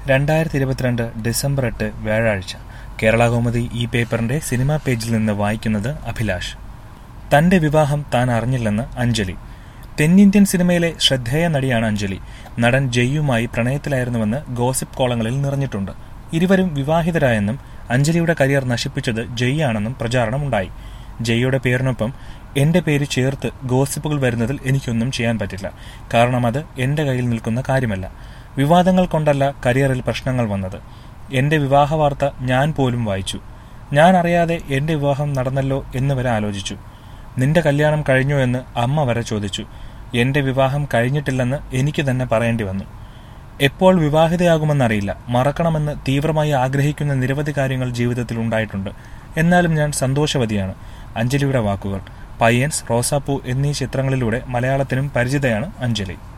രണ്ടായിരത്തി ഇരുപത്തിരണ്ട് ഡിസംബർ എട്ട് വ്യാഴാഴ്ച കേരള കൗമുദി ഈ പേപ്പറിന്റെ സിനിമാ പേജിൽ നിന്ന് വായിക്കുന്നത് അഭിലാഷ് തന്റെ വിവാഹം താൻ അറിഞ്ഞില്ലെന്ന് അഞ്ജലി തെന്നിന്ത്യൻ സിനിമയിലെ ശ്രദ്ധേയ നടിയാണ് അഞ്ജലി നടൻ ജയ്യുമായി പ്രണയത്തിലായിരുന്നുവെന്ന് ഗോസിപ്പ് കോളങ്ങളിൽ നിറഞ്ഞിട്ടുണ്ട് ഇരുവരും വിവാഹിതരായെന്നും അഞ്ജലിയുടെ കരിയർ നശിപ്പിച്ചത് ജയ്യാണെന്നും പ്രചാരണമുണ്ടായി ജയ്യുടെ പേരിനൊപ്പം എന്റെ പേര് ചേർത്ത് ഗോസിപ്പുകൾ വരുന്നതിൽ എനിക്കൊന്നും ചെയ്യാൻ പറ്റില്ല കാരണം അത് എന്റെ കയ്യിൽ നിൽക്കുന്ന കാര്യമല്ല വിവാദങ്ങൾ കൊണ്ടല്ല കരിയറിൽ പ്രശ്നങ്ങൾ വന്നത് എന്റെ വിവാഹ വാർത്ത ഞാൻ പോലും വായിച്ചു ഞാൻ അറിയാതെ എന്റെ വിവാഹം നടന്നല്ലോ എന്ന് വരെ ആലോചിച്ചു നിന്റെ കല്യാണം കഴിഞ്ഞോ എന്ന് അമ്മ വരെ ചോദിച്ചു എന്റെ വിവാഹം കഴിഞ്ഞിട്ടില്ലെന്ന് എനിക്ക് തന്നെ പറയേണ്ടി വന്നു എപ്പോൾ വിവാഹിതയാകുമെന്നറിയില്ല മറക്കണമെന്ന് തീവ്രമായി ആഗ്രഹിക്കുന്ന നിരവധി കാര്യങ്ങൾ ജീവിതത്തിൽ ഉണ്ടായിട്ടുണ്ട് എന്നാലും ഞാൻ സന്തോഷവതിയാണ് അഞ്ജലിയുടെ വാക്കുകൾ പയ്യൻസ് റോസാപ്പൂ എന്നീ ചിത്രങ്ങളിലൂടെ മലയാളത്തിനും പരിചിതയാണ് അഞ്ജലി